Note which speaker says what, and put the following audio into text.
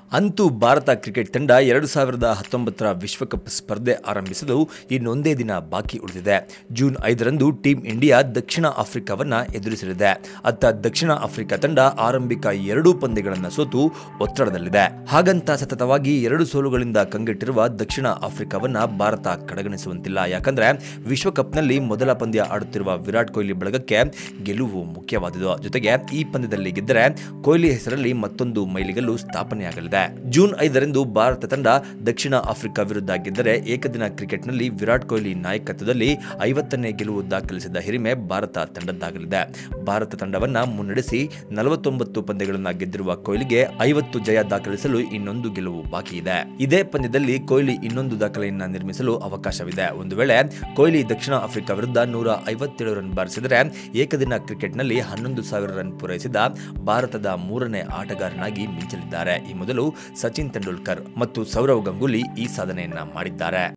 Speaker 1: ಅಂತೂ ಭಾರತ ಕ್ರಿಕೆಟ್ ತಂಡ ಎರಡು ಸಾವಿರದ ಹತ್ತೊಂಬತ್ತರ ವಿಶ್ವಕಪ್ ಸ್ಪರ್ಧೆ ಆರಂಭಿಸಲು ಇನ್ನೊಂದೇ ದಿನ ಬಾಕಿ ಉಳಿದಿದೆ ಜೂನ್ ಐದರಂದು ಟೀಂ ಇಂಡಿಯಾ ದಕ್ಷಿಣ ಆಫ್ರಿಕಾವನ್ನ ಎದುರಿಸಲಿದೆ ಅತ್ತ ದಕ್ಷಿಣ ಆಫ್ರಿಕಾ ತಂಡ ಆರಂಭಿಕ ಎರಡೂ ಪಂದ್ಯಗಳನ್ನು ಸೋತು ಒತ್ತಡದಲ್ಲಿದೆ ಹಾಗಂತ ಸತತವಾಗಿ ಎರಡು ಸೋಲುಗಳಿಂದ ಕಂಗೆಟ್ಟಿರುವ ದಕ್ಷಿಣ ಆಫ್ರಿಕಾವನ್ನ ಭಾರತ ಕಡೆಗಣಿಸುವಂತಿಲ್ಲ ಯಾಕಂದ್ರೆ ವಿಶ್ವಕಪ್ನಲ್ಲಿ ಮೊದಲ ಪಂದ್ಯ ಆಡುತ್ತಿರುವ ವಿರಾಟ್ ಕೊಹ್ಲಿ ಬಳಗಕ್ಕೆ ಗೆಲುವು ಮುಖ್ಯವಾದುದು ಜೊತೆಗೆ ಈ ಪಂದ್ಯದಲ್ಲಿ ಗೆದ್ದರೆ ಕೊಹ್ಲಿ ಹೆಸರಲ್ಲಿ ಮತ್ತೊಂದು ಮೈಲಿಗಲ್ಲು ಸ್ಥಾಪನೆಯಾಗಲಿದೆ ಜೂನ್ ಐದರಂದು ಭಾರತ ತಂಡ ದಕ್ಷಿಣ ಆಫ್ರಿಕಾ ವಿರುದ್ಧ ಗೆದ್ದರೆ ಏಕದಿನ ಕ್ರಿಕೆಟ್ನಲ್ಲಿ ವಿರಾಟ್ ಕೊಹ್ಲಿ ನಾಯಕತ್ವದಲ್ಲಿ ಐವತ್ತನೇ ಗೆಲುವು ದಾಖಲಿಸಿದ ಹಿರಿಮೆ ಭಾರತ ತಂಡದ್ದಾಗಲಿದೆ ಭಾರತ ತಂಡವನ್ನ ಮುನ್ನಡೆಸಿ ನಲವತ್ತೊಂಬತ್ತು ಪಂದ್ಯಗಳನ್ನು ಗೆದ್ದಿರುವ ಕೊಹ್ಲಿಗೆ ಐವತ್ತು ಜಯ ದಾಖಲಿಸಲು ಇನ್ನೊಂದು ಗೆಲುವು ಬಾಕಿ ಇದೆ ಇದೇ ಪಂದ್ಯದಲ್ಲಿ ಕೊಹ್ಲಿ ಇನ್ನೊಂದು ದಾಖಲೆಯನ್ನ ನಿರ್ಮಿಸಲು ಅವಕಾಶವಿದೆ ಒಂದು ವೇಳೆ ಕೊಹ್ಲಿ ದಕ್ಷಿಣ ಆಫ್ರಿಕಾ ವಿರುದ್ಧ ನೂರ ಐವತ್ತೇಳು ರನ್ ಬಾರಿಸಿದರೆ ಏಕದಿನ ಕ್ರಿಕೆಟ್ನಲ್ಲಿ ಹನ್ನೊಂದು ಸಾವಿರ ರನ್ ಪೂರೈಸಿದ ಭಾರತದ ಮೂರನೇ ಆಟಗಾರನಾಗಿ ಮಿಂಚಲಿದ್ದಾರೆ ಈ ಮೊದಲು ಸಚಿನ್ ತೆಂಡೂಲ್ಕರ್ ಮತ್ತು ಸೌರವ್ ಗಂಗೂಲಿ ಈ ಸಾಧನೆಯನ್ನ ಮಾಡಿದ್ದಾರೆ